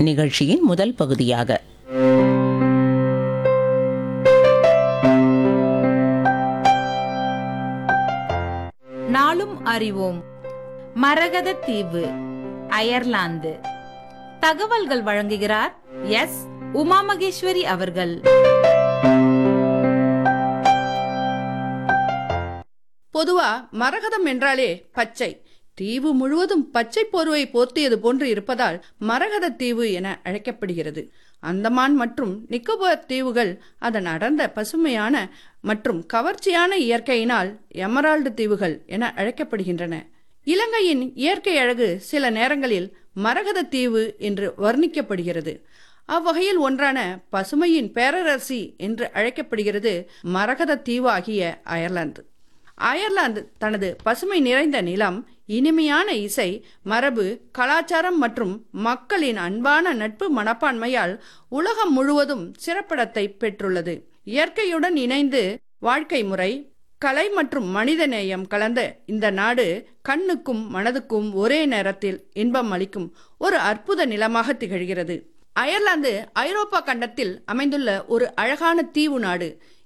நிகழ்ச்சியின் முதல் பகுதியாக நாளும் அறிவோம் மரகத தீவு அயர்லாந்து தகவல்கள் வழங்குகிறார் எஸ் உமா மகேஸ்வரி அவர்கள் பொதுவா மரகதம் என்றாலே பச்சை தீவு முழுவதும் பச்சை போர்வை போர்த்தியது போன்று இருப்பதால் மரகத தீவு என அழைக்கப்படுகிறது அந்தமான் மற்றும் நிக்கோபார் தீவுகள் அதன் அடர்ந்த பசுமையான மற்றும் கவர்ச்சியான இயற்கையினால் எமரால்டு தீவுகள் என அழைக்கப்படுகின்றன இலங்கையின் இயற்கை அழகு சில நேரங்களில் மரகத தீவு என்று வர்ணிக்கப்படுகிறது அவ்வகையில் ஒன்றான பசுமையின் பேரரசி என்று அழைக்கப்படுகிறது மரகத தீவு ஆகிய அயர்லாந்து அயர்லாந்து தனது பசுமை நிறைந்த நிலம் இனிமையான இசை மரபு கலாச்சாரம் மற்றும் மக்களின் அன்பான நட்பு மனப்பான்மையால் உலகம் முழுவதும் சிறப்பிடத்தை பெற்றுள்ளது இயற்கையுடன் இணைந்து வாழ்க்கை முறை கலை மற்றும் மனிதநேயம் கலந்த இந்த நாடு கண்ணுக்கும் மனதுக்கும் ஒரே நேரத்தில் இன்பம் அளிக்கும் ஒரு அற்புத நிலமாக திகழ்கிறது அயர்லாந்து ஐரோப்பா கண்டத்தில் அமைந்துள்ள ஒரு அழகான தீவு நாடு